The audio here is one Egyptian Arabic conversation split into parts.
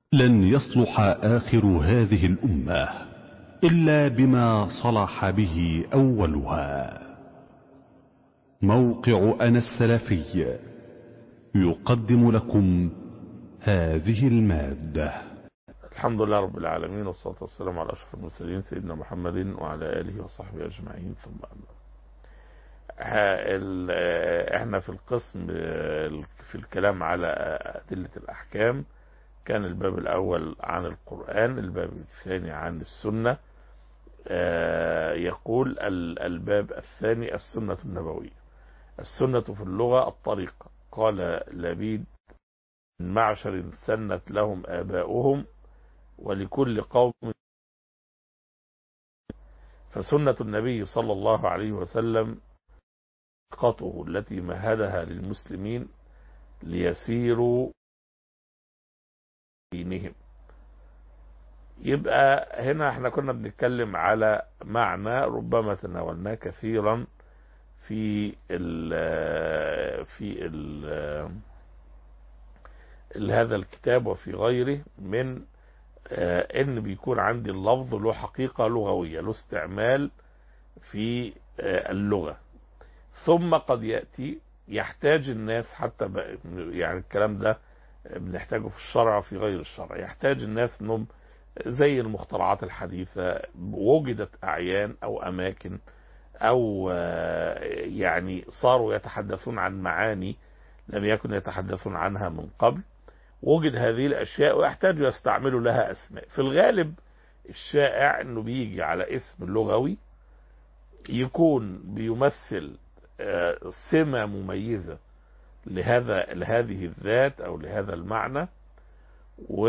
لن يصلح آخر هذه الأمة إلا بما صلح به أولها موقع أنا السلفي يقدم لكم هذه المادة الحمد لله رب العالمين والصلاة والسلام على أشرف المرسلين سيدنا محمد وعلى آله وصحبه أجمعين ثم أما احنا في القسم في الكلام على أدلة الأحكام كان الباب الأول عن القرآن الباب الثاني عن السنة يقول الباب الثاني السنة النبوية السنة في اللغة الطريقة قال لبيد من معشر سنت لهم آباؤهم ولكل قوم فسنة النبي صلى الله عليه وسلم خطه التي مهدها للمسلمين ليسيروا دينهم يبقى هنا احنا كنا بنتكلم على معنى ربما تناولناه كثيرا في ال في ال هذا الكتاب وفي غيره من ان بيكون عندي اللفظ له حقيقة لغوية له استعمال في اللغة ثم قد يأتي يحتاج الناس حتى يعني الكلام ده بنحتاجه في الشرع وفي غير الشرع يحتاج الناس انهم زي المخترعات الحديثة وجدت اعيان او اماكن او يعني صاروا يتحدثون عن معاني لم يكن يتحدثون عنها من قبل وجد هذه الاشياء ويحتاجوا يستعملوا لها اسماء في الغالب الشائع انه بيجي على اسم لغوي يكون بيمثل سمة مميزة لهذا لهذه الذات او لهذا المعنى و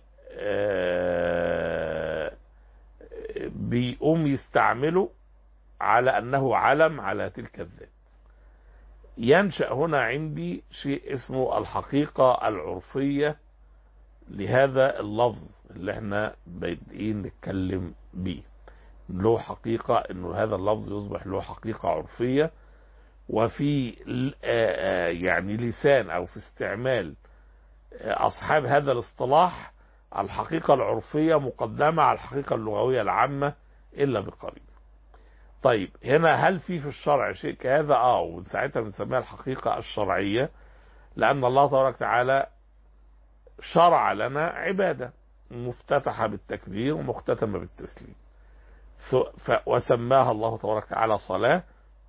بيقوم يستعمله على انه علم على تلك الذات ينشأ هنا عندي شيء اسمه الحقيقة العرفية لهذا اللفظ اللي احنا بادئين نتكلم بيه له حقيقة انه هذا اللفظ يصبح له حقيقة عرفية وفي يعني لسان او في استعمال اصحاب هذا الاصطلاح الحقيقة العرفية مقدمة على الحقيقة اللغوية العامة الا بقليل طيب هنا هل في في الشرع شيء كهذا اه وساعتها بنسميها الحقيقة الشرعية لان الله تبارك وتعالى شرع لنا عبادة مفتتحة بالتكبير ومختتمة بالتسليم وسماها الله تبارك وتعالى صلاة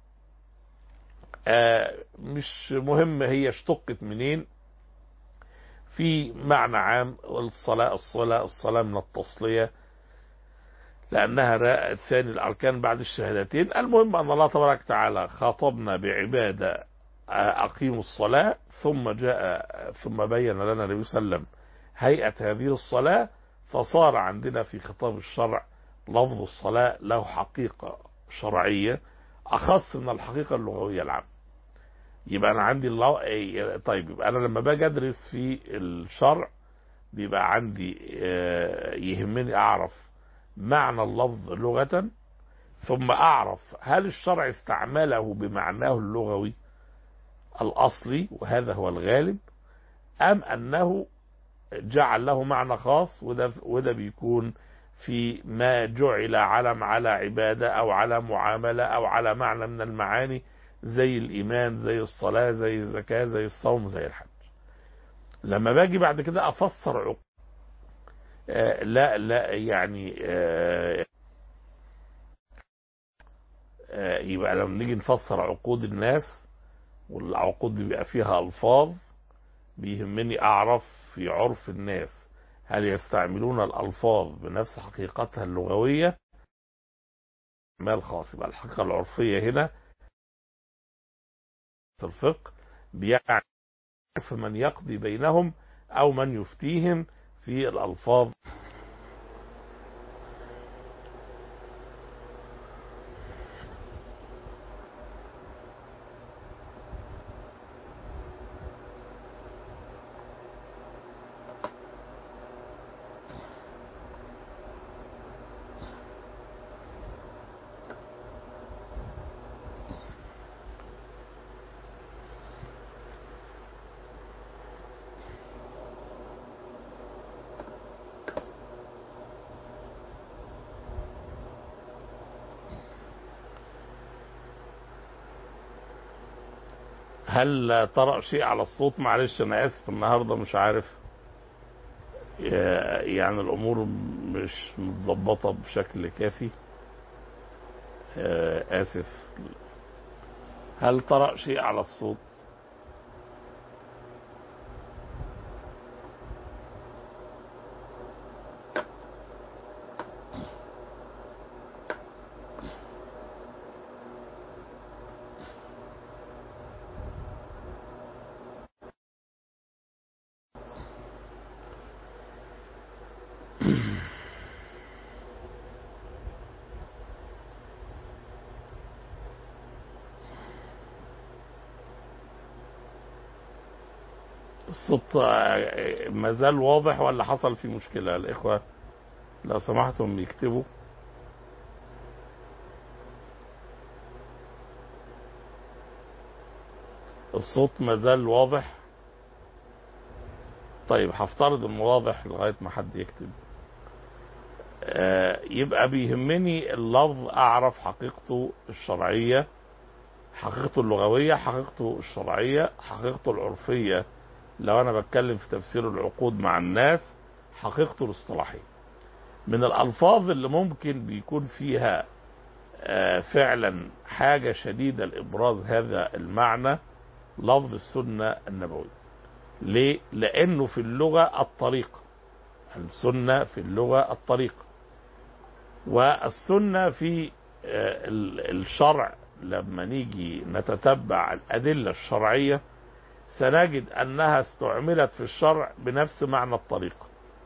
آه مش مهم هي اشتقت منين في معنى عام الصلاة الصلاة الصلاة من التصلية لأنها راء ثاني الأركان بعد الشهادتين المهم أن الله تبارك وتعالى خاطبنا بعبادة أقيموا الصلاة ثم جاء ثم بين لنا النبي صلى الله عليه وسلم هيئة هذه الصلاة فصار عندنا في خطاب الشرع لفظ الصلاة له حقيقة شرعية أخص من الحقيقة اللغوية العامة يبقى أنا عندي الله طيب يبقى أنا لما باجي أدرس في الشرع بيبقى عندي يهمني أعرف معنى اللفظ لغة ثم أعرف هل الشرع استعمله بمعناه اللغوي الأصلي وهذا هو الغالب أم أنه جعل له معنى خاص وده, وده بيكون في ما جعل علم على عبادة أو على معاملة أو على معنى من المعاني زي الإيمان زي الصلاة زي الزكاة زي الصوم زي الحج لما باجي بعد كده أفسر عقوق آه لا لا يعني آه آه يبقى لما نيجي نفسر عقود الناس والعقود دي بيبقى فيها ألفاظ بيهمني أعرف في عرف الناس هل يستعملون الألفاظ بنفس حقيقتها اللغوية ما الخاص يبقى الحقيقة العرفية هنا الفقه بيعرف من يقضي بينهم أو من يفتيهم في الألفاظ هل طرأ شيء على الصوت معلش انا اسف النهارده مش عارف يعني الامور مش متظبطه بشكل كافي اسف هل طرأ شيء على الصوت الصوت ما زال واضح ولا حصل فيه مشكلة الإخوة لو سمحتم يكتبوا الصوت ما زال واضح طيب هفترض انه واضح لغاية ما حد يكتب آه يبقى بيهمني اللفظ اعرف حقيقته الشرعية حقيقته اللغوية حقيقته الشرعية حقيقته العرفية لو انا بتكلم في تفسير العقود مع الناس حقيقته الاصطلاحية من الالفاظ اللي ممكن بيكون فيها آه فعلا حاجة شديدة لابراز هذا المعنى لفظ السنة النبوية ليه؟ لانه في اللغة الطريقة السنة في اللغة الطريقة والسنة في آه الشرع لما نيجي نتتبع الأدلة الشرعية سنجد أنها استعملت في الشرع بنفس معنى الطريقة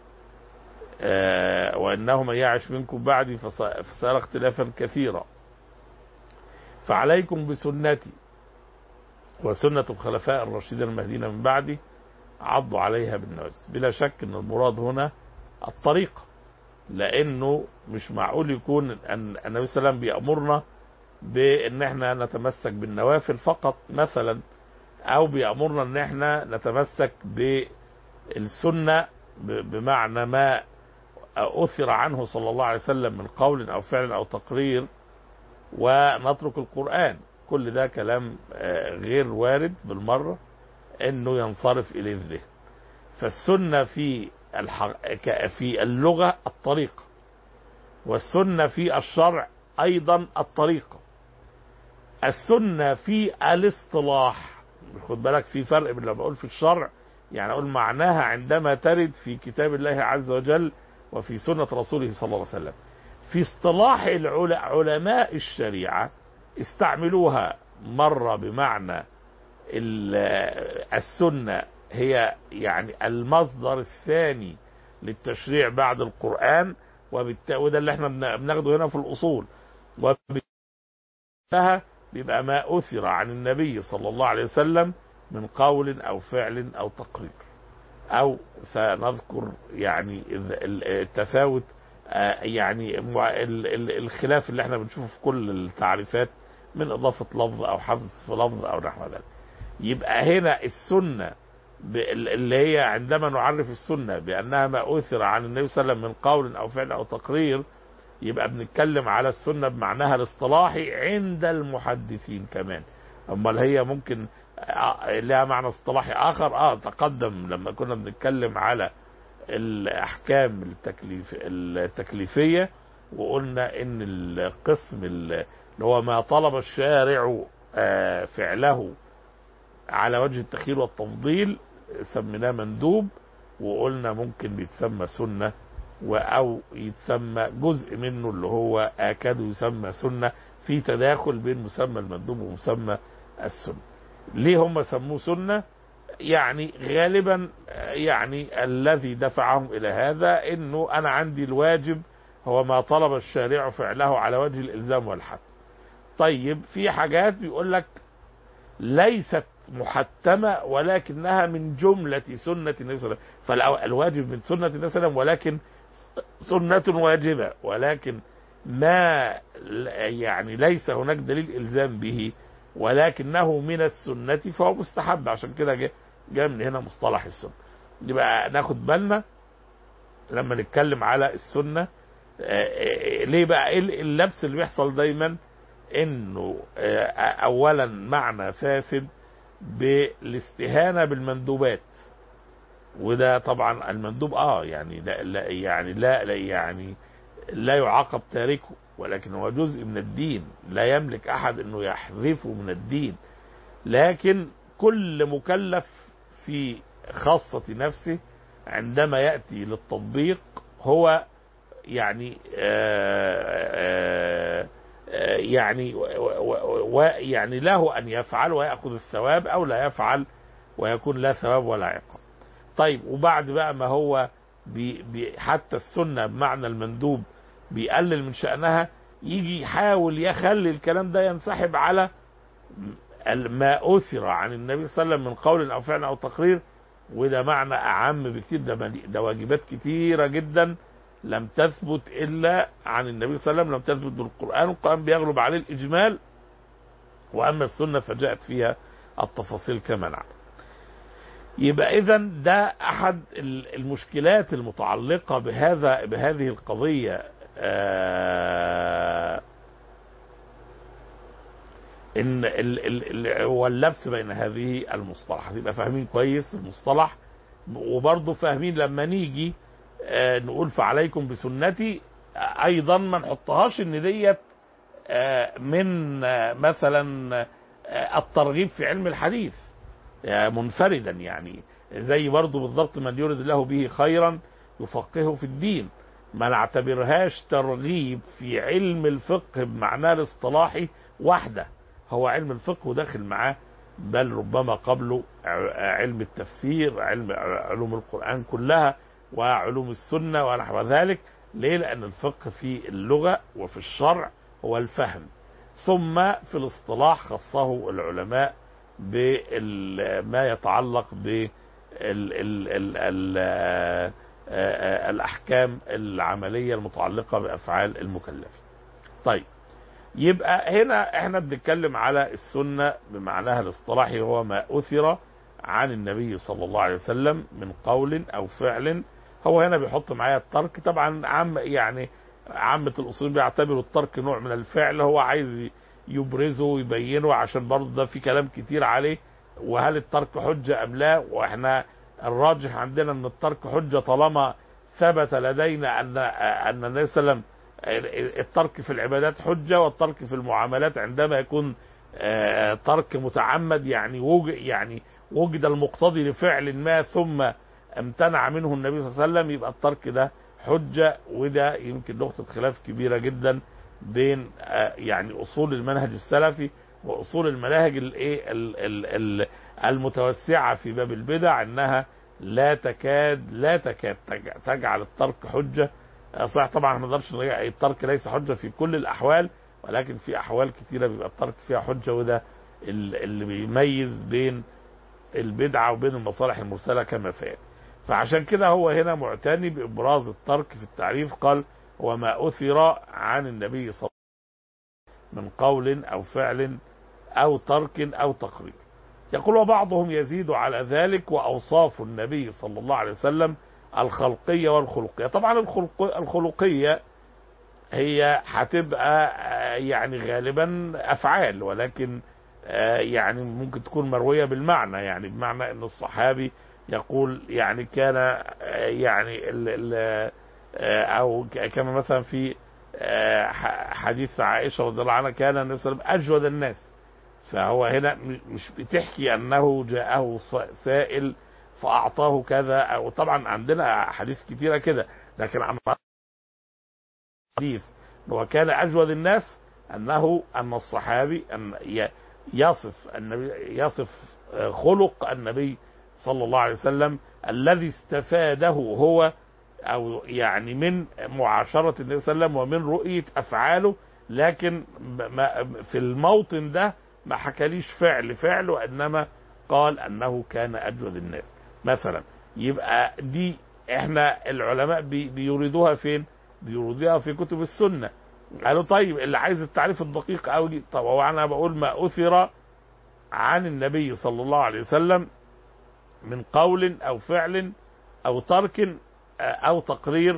آه وإنه من يعش منكم بعدي فسيرى اختلافا كثيرا فعليكم بسنتي وسنة الخلفاء الراشدين المهديين من بعدي عضوا عليها بالنواجذ بلا شك أن المراد هنا الطريقة لأنه مش معقول يكون أن النبي صلى الله عليه وسلم بيأمرنا بأن احنا نتمسك بالنوافل فقط مثلا او بيأمرنا ان احنا نتمسك بالسنة بمعنى ما اثر عنه صلى الله عليه وسلم من قول او فعل او تقرير ونترك القرآن كل ده كلام غير وارد بالمرة انه ينصرف اليه الذهن فالسنة في في اللغة الطريقة والسنة في الشرع ايضا الطريقة السنة في الاصطلاح خد بالك في فرق بين لما بقول في الشرع يعني اقول معناها عندما ترد في كتاب الله عز وجل وفي سنة رسوله صلى الله عليه وسلم في اصطلاح علماء الشريعة استعملوها مرة بمعنى السنة هي يعني المصدر الثاني للتشريع بعد القرآن وده اللي احنا بناخده هنا في الأصول وبالتالي بيبقى ما أثر عن النبي صلى الله عليه وسلم من قول أو فعل أو تقرير أو سنذكر يعني التفاوت يعني الخلاف اللي احنا بنشوفه في كل التعريفات من إضافة لفظ أو حذف لفظ أو نحو ذلك يبقى هنا السنة اللي هي عندما نعرف السنة بأنها ما أثر عن النبي صلى الله عليه وسلم من قول أو فعل أو تقرير يبقى بنتكلم على السنة بمعناها الاصطلاحي عند المحدثين كمان امال هي ممكن لها معنى اصطلاحي اخر اه تقدم لما كنا بنتكلم على الاحكام التكليف التكليفية وقلنا ان القسم اللي هو ما طلب الشارع آه فعله على وجه التخيير والتفضيل سميناه مندوب وقلنا ممكن بيتسمى سنه او يتسمى جزء منه اللي هو اكاد يسمى سنة في تداخل بين مسمى المندوب ومسمى السنة ليه هم سموه سنة يعني غالبا يعني الذي دفعهم الى هذا انه انا عندي الواجب هو ما طلب الشارع فعله على وجه الالزام والحد طيب في حاجات بيقول لك ليست محتمة ولكنها من جملة سنة النبي صلى الله عليه وسلم فالواجب من سنة النبي صلى الله عليه وسلم ولكن سنة واجبة ولكن ما يعني ليس هناك دليل إلزام به ولكنه من السنة فهو مستحب عشان كده جاء جا من هنا مصطلح السنة يبقى ناخد بالنا لما نتكلم على السنة ليه بقى ايه اللبس اللي بيحصل دايما انه اولا معنى فاسد بالاستهانة بالمندوبات وده طبعا المندوب اه يعني لا, لا يعني لا, لا يعني لا يعاقب تاركه ولكن هو جزء من الدين لا يملك احد انه يحذفه من الدين لكن كل مكلف في خاصة نفسه عندما يأتي للتطبيق هو يعني آآ آآ يعني ويعني له أن يفعل ويأخذ الثواب أو لا يفعل ويكون لا ثواب ولا عقاب طيب وبعد بقى ما هو بي بي حتى السنة بمعنى المندوب بيقلل من شأنها يجي يحاول يخلي الكلام ده ينسحب على ما أثر عن النبي صلى الله عليه وسلم من قول أو فعل أو تقرير وده معنى أعم بكتير ده, ده واجبات كتيرة جدا لم تثبت إلا عن النبي صلى الله عليه وسلم لم تثبت بالقرآن والقرآن بيغلب عليه الإجمال وأما السنة فجاءت فيها التفاصيل كما نعلم يبقى إذا ده أحد المشكلات المتعلقة بهذا بهذه القضية آه ان ال ال ال هو اللبس بين هذه المصطلحات يبقى فاهمين كويس المصطلح وبرضه فاهمين لما نيجي آه نقول فعليكم بسنتي آه ايضا ما نحطهاش ان ديت آه من مثلا الترغيب في علم الحديث منفردا يعني زي برضه بالضبط من يرد الله به خيرا يفقهه في الدين ما نعتبرهاش ترغيب في علم الفقه بمعناه الاصطلاحي وحده هو علم الفقه وداخل معاه بل ربما قبله علم التفسير علم علوم القرآن كلها وعلوم السنة ونحو ذلك ليه لأن الفقه في اللغة وفي الشرع هو الفهم ثم في الاصطلاح خصه العلماء بما يتعلق ب الأحكام العملية المتعلقة بأفعال المكلفين طيب يبقى هنا احنا بنتكلم على السنة بمعناها الاصطلاحي هو ما أثر عن النبي صلى الله عليه وسلم من قول أو فعل هو هنا بيحط معايا الترك طبعا عام يعني عامة الأصول بيعتبروا الترك نوع من الفعل هو عايز يبرزه ويبينه عشان برضه ده في كلام كتير عليه وهل الترك حجة أم لا واحنا الراجح عندنا ان الترك حجة طالما ثبت لدينا ان ان النبي صلى الله عليه وسلم الترك في العبادات حجة والترك في المعاملات عندما يكون ترك متعمد يعني وجد يعني وجد المقتضي لفعل ما ثم امتنع منه النبي صلى الله عليه وسلم يبقى الترك ده حجة وده يمكن نقطة خلاف كبيرة جدا بين يعني اصول المنهج السلفي واصول المناهج الايه المتوسعة في باب البدع انها لا تكاد لا تكاد تجعل الترك حجة صحيح طبعا ما نقدرش الترك ليس حجة في كل الاحوال ولكن في احوال كثيرة بيبقى الترك فيها حجة وده اللي بيميز بين البدعة وبين المصالح المرسلة كما سيأتي فعشان كده هو هنا معتني بإبراز الترك في التعريف قال وما أثر عن النبي صلى الله عليه وسلم من قول أو فعل أو ترك أو تقرير يقول وبعضهم يزيد على ذلك وأوصاف النبي صلى الله عليه وسلم الخلقية والخلقية طبعا الخلق الخلقية هي هتبقى يعني غالبا أفعال ولكن يعني ممكن تكون مروية بالمعنى يعني بمعنى أن الصحابي يقول يعني كان يعني ال ال أو كما مثلا في حديث عائشة رضي الله عنها كان النبي صلى الله عليه وسلم أجود الناس فهو هنا مش بتحكي أنه جاءه سائل فأعطاه كذا أو طبعا عندنا حديث كثيرة كده لكن عن حديث وكان أجود الناس أنه أن الصحابي أن يصف النبي يصف خلق النبي صلى الله عليه وسلم الذي استفاده هو او يعني من معاشرة النبي صلى الله عليه وسلم ومن رؤية افعاله لكن في الموطن ده ما حكاليش فعل فعل وانما قال انه كان اجود الناس مثلا يبقى دي احنا العلماء بي بيريدوها فين بيريدوها في كتب السنة قالوا طيب اللي عايز التعريف الدقيق قوي طب هو انا بقول ما اثر عن النبي صلى الله عليه وسلم من قول او فعل او ترك او تقرير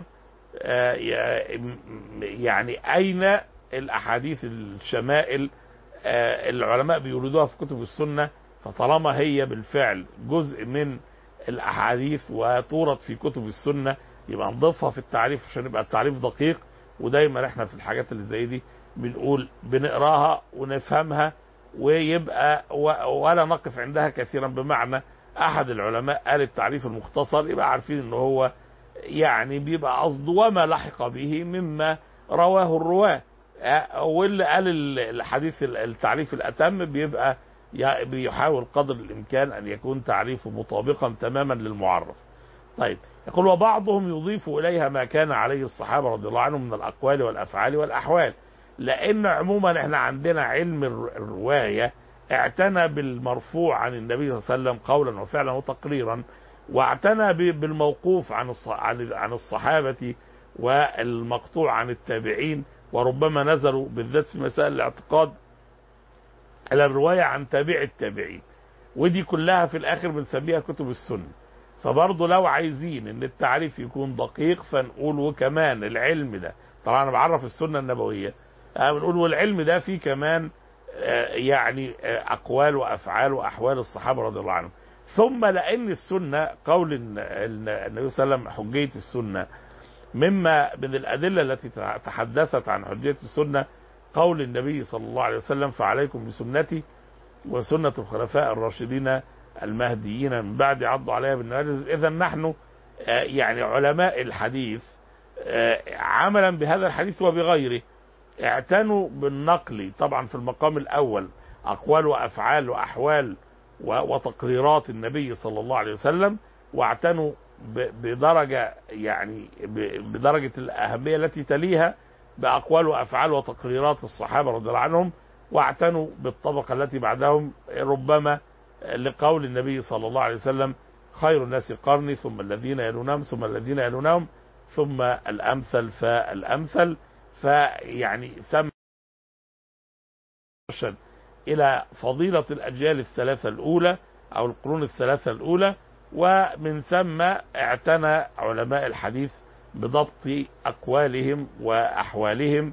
يعني اين الاحاديث الشمائل العلماء بيوردوها في كتب السنة فطالما هي بالفعل جزء من الاحاديث وتورد في كتب السنه يبقى نضيفها في التعريف عشان يبقى التعريف دقيق ودايما احنا في الحاجات اللي زي دي بنقول بنقراها ونفهمها ويبقى ولا نقف عندها كثيرا بمعنى احد العلماء قال التعريف المختصر يبقى عارفين ان هو يعني بيبقى قصده وما لحق به مما رواه الرواه واللي قال الحديث التعريف الاتم بيبقى بيحاول قدر الامكان ان يكون تعريفه مطابقا تماما للمعرف. طيب يقول وبعضهم يضيف اليها ما كان عليه الصحابه رضي الله عنهم من الاقوال والافعال والاحوال. لان عموما احنا عندنا علم الروايه اعتنى بالمرفوع عن النبي صلى الله عليه وسلم قولا وفعلا وتقريرا واعتنى بالموقوف عن عن الصحابه والمقطوع عن التابعين وربما نزلوا بالذات في مسائل الاعتقاد على الرواية عن تابع التابعين ودي كلها في الآخر بنسميها كتب السنة فبرضه لو عايزين ان التعريف يكون دقيق فنقول وكمان العلم ده طبعا انا بعرف السنة النبوية بنقول والعلم ده فيه كمان يعني اقوال وافعال واحوال الصحابة رضي الله عنهم ثم لان السنة قول النبي صلى الله عليه وسلم حجية السنة مما من الأدلة التي تحدثت عن حجية السنة قول النبي صلى الله عليه وسلم فعليكم بسنتي وسنة الخلفاء الراشدين المهديين من بعد عضوا عليها بالنواجذ إذا نحن يعني علماء الحديث عملا بهذا الحديث وبغيره اعتنوا بالنقل طبعا في المقام الأول أقوال وأفعال وأحوال وتقريرات النبي صلى الله عليه وسلم واعتنوا بدرجة يعني بدرجة الأهمية التي تليها بأقوال وأفعال وتقريرات الصحابة رضي الله عنهم واعتنوا بالطبقة التي بعدهم ربما لقول النبي صلى الله عليه وسلم خير الناس قرني ثم الذين يلونهم ثم الذين يلونهم ثم الأمثل فالأمثل فيعني ثم إلى فضيلة الأجيال الثلاثة الأولى أو القرون الثلاثة الأولى ومن ثم اعتنى علماء الحديث بضبط أقوالهم وأحوالهم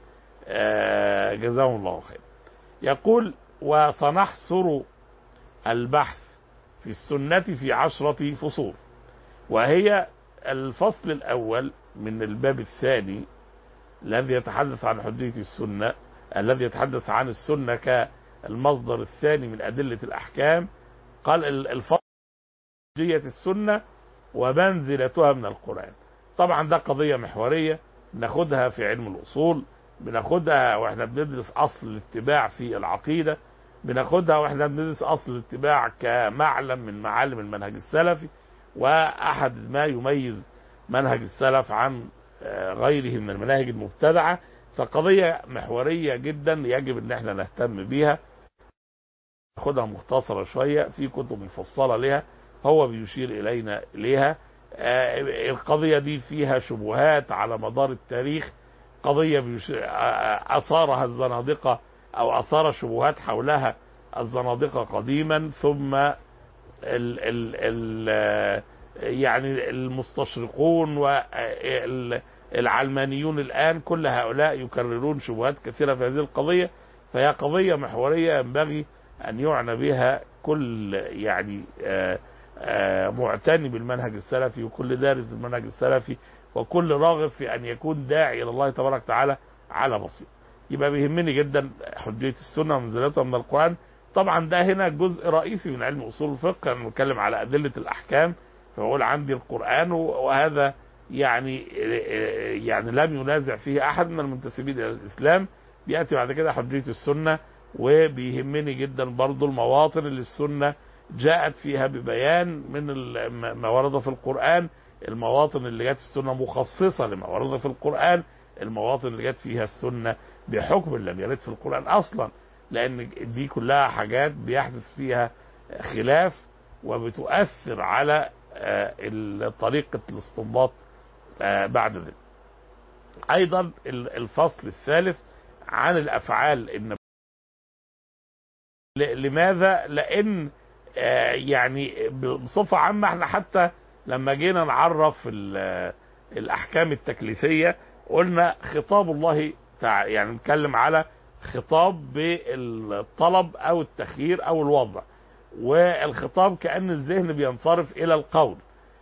جزاهم الله خير يقول وسنحصر البحث في السنة في عشرة فصول وهي الفصل الأول من الباب الثاني الذي يتحدث عن حجية السنة الذي يتحدث عن السنة كالمصدر الثاني من أدلة الأحكام قال الفصل حجية السنة ومنزلتها من القرآن طبعا ده قضية محورية بناخدها في علم الأصول بناخدها واحنا بندرس أصل الاتباع في العقيدة بناخدها واحنا بندرس أصل الاتباع كمعلم من معالم المنهج السلفي وأحد ما يميز منهج السلف عن غيره من المناهج المبتدعة فقضية محورية جدا يجب ان احنا نهتم بيها ناخدها مختصرة شوية في كتب مفصلة لها هو بيشير إلينا إليها آه القضية دي فيها شبهات على مدار التاريخ قضية أثارها الزنادقة أو أثار شبهات حولها الزنادقة قديما ثم ال ال ال يعني المستشرقون والعلمانيون الآن كل هؤلاء يكررون شبهات كثيرة في هذه القضية فهي قضية محورية ينبغي أن يعنى بها كل يعني آآ آآ معتني بالمنهج السلفي وكل دارس المنهج السلفي وكل راغب في أن يكون داعي إلى الله تبارك وتعالى على بصير يبقى بيهمني جدا حجية السنة ومنزلتها من القرآن طبعا ده هنا جزء رئيسي من علم أصول الفقه أنا بتكلم على أدلة الأحكام فبقول عندي القرآن وهذا يعني يعني لم ينازع فيه أحد من المنتسبين إلى الإسلام بيأتي بعد كده حجية السنة وبيهمني جدا برضو المواطن اللي السنة جاءت فيها ببيان من ما ورد في القرآن المواطن اللي جت السنة مخصصة لما ورد في القرآن المواطن اللي جت فيها السنة بحكم لم يرد في القرآن أصلا لأن دي كلها حاجات بيحدث فيها خلاف وبتؤثر على طريقة الاستنباط بعد ذلك أيضا الفصل الثالث عن الأفعال النبوية لماذا؟ لأن يعني بصفة عامة احنا حتى لما جينا نعرف الأحكام التكليفية قلنا خطاب الله تعالى يعني نتكلم على خطاب بالطلب أو التخيير أو الوضع والخطاب كأن الذهن بينصرف إلى القول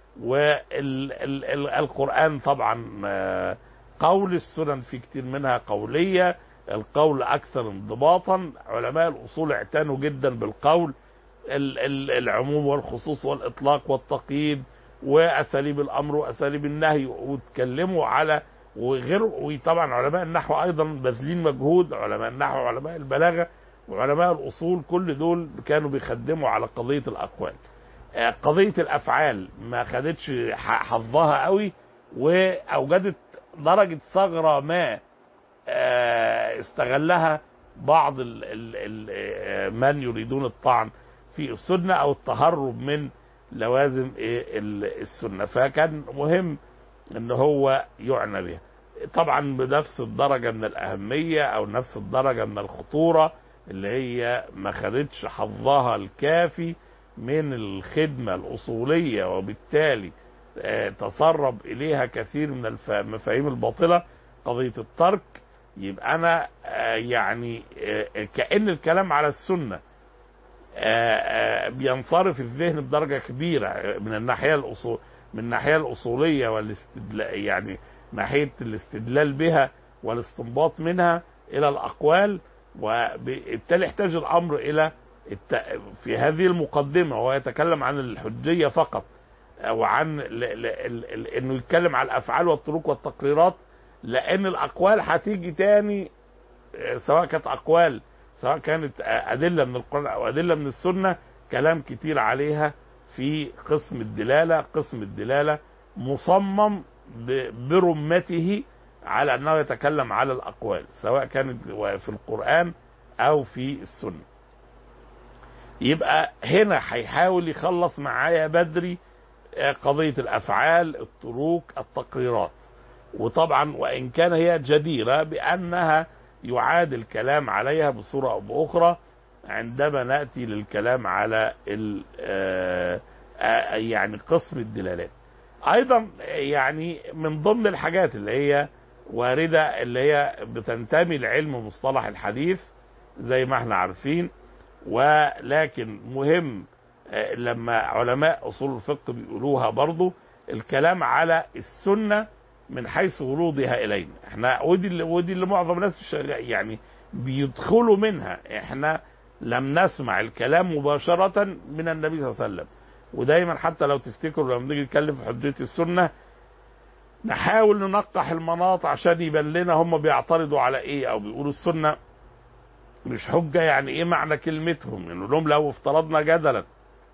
والقرآن طبعا آه، قول السنن في كتير منها قولية القول أكثر انضباطا علماء الأصول اعتنوا جدا بالقول ال- ال- العموم والخصوص والإطلاق والتقييد وأساليب الأمر وأساليب النهي واتكلموا على وغير وطبعا علماء النحو أيضا باذلين مجهود علماء النحو وعلماء البلاغة وعلماء الأصول كل دول كانوا بيخدموا على قضية الأقوال آه، قضية الأفعال ما خدتش ح- حظها قوي وأوجدت درجة ثغرة ما آه، استغلها بعض ال ال ال آه، من يريدون الطعن في السنة أو التهرب من لوازم إيه ال- السنة فكان مهم ان هو يعنى بها طبعا بنفس الدرجة من الأهمية أو نفس الدرجة من الخطورة اللي هي ما خدتش حظها الكافي من الخدمة الأصولية وبالتالي آه، تسرب إليها كثير من الف- المفاهيم الباطلة قضية الترك يبقى أنا آه، يعني آه، كأن الكلام على السنة آه، آه، بينصرف الذهن بدرجة كبيرة من الناحية الأصول من الناحية الأصولية والاستدلال يعني ناحية الاستدلال بها والاستنباط منها إلى الأقوال وبالتالي يحتاج الأمر إلى الت... في هذه المقدمة وهو يتكلم عن الحجية فقط وعن ل... ل... ل... ل... انه يتكلم عن الافعال والطرق والتقريرات لان الاقوال هتيجي تاني آه، سواء كانت اقوال سواء كانت آه، ادله من القران او ادله من السنه كلام كتير عليها في قسم الدلاله قسم الدلاله مصمم ب- برمته على انه يتكلم على الاقوال سواء كانت في القران او في السنه يبقى هنا هيحاول يخلص معايا بدري آه، قضية الأفعال الطرق التقريرات وطبعا وإن كان هي جديرة بأنها يعاد الكلام عليها بصورة أو بأخرى عندما نأتي للكلام على ال- آه، آه، يعني قسم الدلالات أيضا يعني من ضمن الحاجات اللي هي واردة اللي هي بتنتمي لعلم مصطلح الحديث زي ما احنا عارفين ولكن مهم آه، لما علماء اصول الفقه بيقولوها برضو الكلام على السنه من حيث ورودها الينا احنا ودي اللي ودي اللي معظم الناس مش- يعني بيدخلوا منها احنا لم نسمع الكلام مباشره من النبي صلى الله عليه وسلم ودايما حتى لو تفتكروا لما نيجي نتكلم في حجيه السنه نحاول ننقح المناط عشان يبان لنا هم بيعترضوا على ايه او بيقولوا السنه مش حجه يعني ايه معنى كلمتهم نقول لهم لو افترضنا جدلا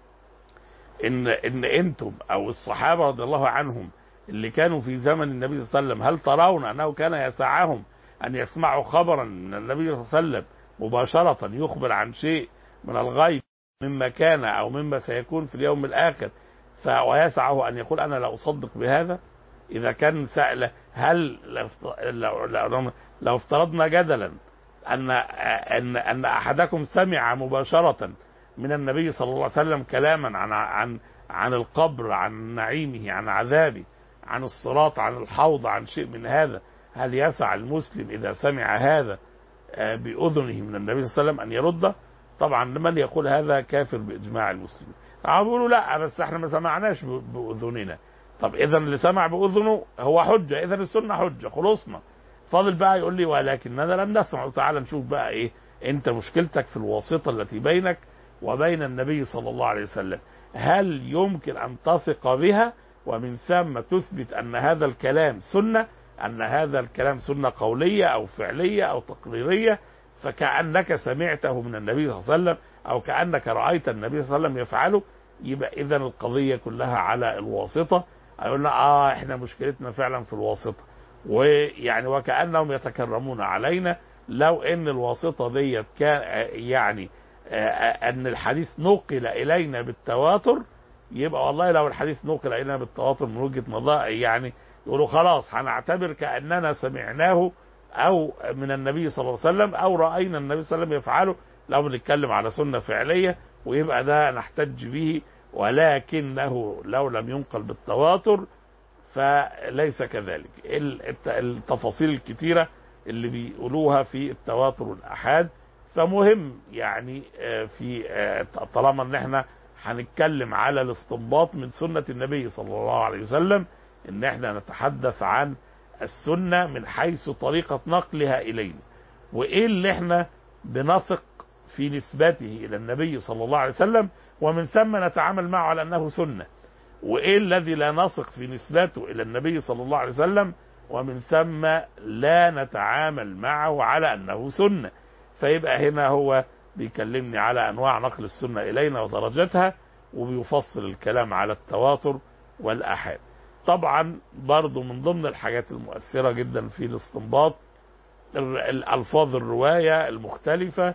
ان ان انتم او الصحابه رضي الله عنهم اللي كانوا في زمن النبي صلى الله عليه وسلم هل ترون انه كان يسعهم ان يسمعوا خبرا من النبي صلى الله عليه وسلم مباشره يخبر عن شيء من الغيب مما كان او مما سيكون في اليوم الاخر ف ويسعه ان يقول انا لا اصدق بهذا اذا كان سأل هل لو افت- لو, لو, لو افترضنا جدلا ان ان ان احدكم سمع مباشره من النبي صلى الله عليه وسلم كلاما عن عن عن القبر عن نعيمه عن عذابه عن الصراط عن الحوض عن شيء من هذا هل يسع المسلم اذا سمع هذا آه، باذنه من النبي صلى الله عليه وسلم ان يرده طبعا من يقول هذا كافر باجماع المسلمين طبعا بيقولوا لا بس احنا ما سمعناش ب- باذننا طب اذا اللي سمع باذنه هو حجه اذا السنه حجه خلصنا فاضل بقى يقول لي ولكننا لم نسمع تعال نشوف بقى ايه انت مشكلتك في الواسطه التي بينك وبين النبي صلى الله عليه وسلم هل يمكن ان تثق بها ومن ثم تثبت ان هذا الكلام سنه ان هذا الكلام سنه قوليه او فعليه او تقريريه فكانك سمعته من النبي صلى الله عليه وسلم او كانك رايت النبي صلى الله عليه وسلم يفعله يبقى اذا القضيه كلها على الواسطه يقول اه احنا مشكلتنا فعلا في الواسطه ويعني وكانهم يتكرمون علينا لو ان الواسطه ديت كان يعني آه، ان الحديث نقل الينا بالتواتر يبقى والله لو الحديث نقل الينا بالتواتر من وجهه نظر يعني يقولوا خلاص هنعتبر كاننا سمعناه او من النبي صلى الله عليه وسلم او راينا النبي صلى الله عليه وسلم يفعله لو بنتكلم على سنه فعليه ويبقى ده نحتج به ولكنه لو لم ينقل بالتواتر فليس كذلك ال- الت- التفاصيل الكثيره اللي بيقولوها في التواتر والآحاد فمهم يعني في طالما ان احنا هنتكلم على الاستنباط من سنة النبي صلى الله عليه وسلم ان احنا نتحدث عن السنة من حيث طريقة نقلها الينا وايه اللي احنا بنثق في نسبته الى النبي صلى الله عليه وسلم ومن ثم نتعامل معه على انه سنة وايه الذي لا نثق في نسبته الى النبي صلى الله عليه وسلم ومن ثم لا نتعامل معه على انه سنة فيبقى هنا هو بيكلمني على انواع نقل السنة الينا ودرجتها وبيفصل الكلام على التواتر والاحاد طبعا برضو من ضمن الحاجات المؤثرة جدا في الاستنباط الالفاظ الرواية المختلفة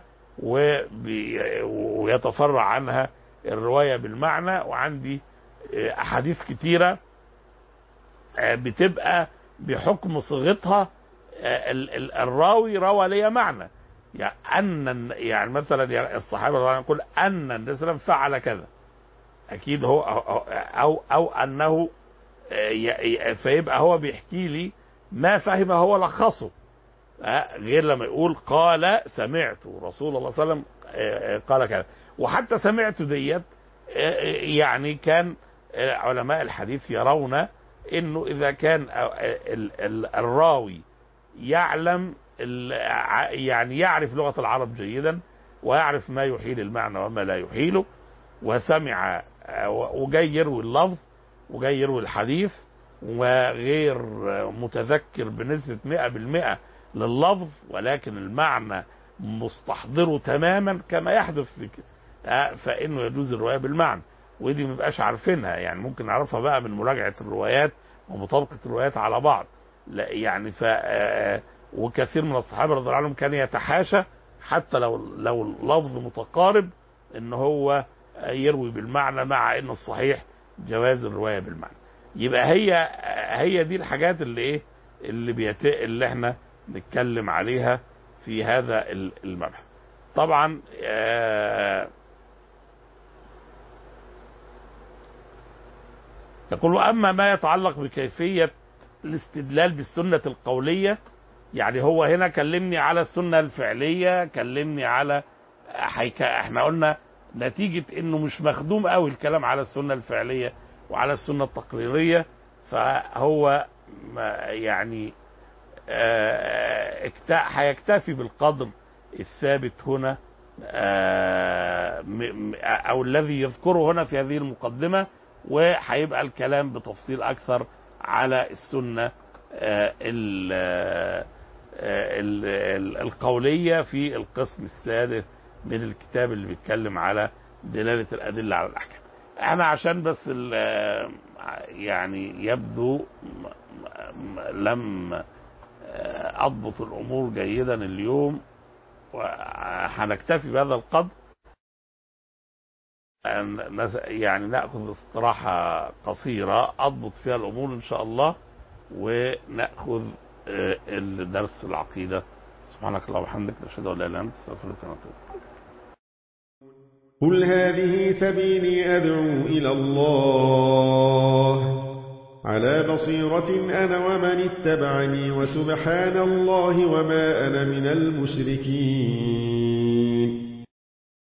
ويتفرع عنها الرواية بالمعنى وعندي احاديث كتيرة بتبقى بحكم صيغتها الراوي روى لي معنى يعني ان يعني مثلا الصحابه يقول ان النبي صلى الله عليه وسلم فعل كذا اكيد هو او او انه فيبقى هو بيحكي لي ما فهم هو لخصه غير لما يقول قال سمعت رسول الله صلى الله عليه وسلم قال كذا وحتى سمعت ديت يعني كان علماء الحديث يرون انه اذا كان الراوي يعلم يعني يعرف لغة العرب جيدا ويعرف ما يحيل المعنى وما لا يحيله وسمع وجاي يروي اللفظ وجاي يروي الحديث وغير متذكر بنسبة مئة بالمئة لللفظ ولكن المعنى مستحضره تماما كما يحدث في فإنه يجوز الرواية بالمعنى ودي ما بقاش عارفينها يعني ممكن نعرفها بقى من مراجعة الروايات ومطابقة الروايات على بعض لا يعني ف وكثير من الصحابه رضي الله عنهم كان يتحاشى حتى لو لو اللفظ متقارب ان هو يروي بالمعنى مع ان الصحيح جواز الروايه بالمعنى يبقى هي هي دي الحاجات اللي ايه اللي بيت اللي احنا نتكلم عليها في هذا المبحث طبعا يقول اما ما يتعلق بكيفيه الاستدلال بالسنه القوليه يعني هو هنا كلمني على السنة الفعلية كلمني على حيكا احنا قلنا نتيجة انه مش مخدوم قوي الكلام على السنة الفعلية وعلى السنة التقريرية فهو يعني هيكتفي بالقدر الثابت هنا او الذي يذكره هنا في هذه المقدمة وهيبقى الكلام بتفصيل اكثر على السنة القولية في القسم السادس من الكتاب اللي بيتكلم على دلالة الأدلة على الأحكام أنا عشان بس يعني يبدو لم أضبط الأمور جيدا اليوم وهنكتفي بهذا القدر يعني نأخذ استراحة قصيرة أضبط فيها الأمور إن شاء الله ونأخذ الدرس العقيدة سبحانك اللهم وبحمدك نشهد ان لا اله الا انت استغفرك ونتوب قل هذه سبيلي أدعو إلى الله على بصيرة أنا ومن اتبعني وسبحان الله وما أنا من المشركين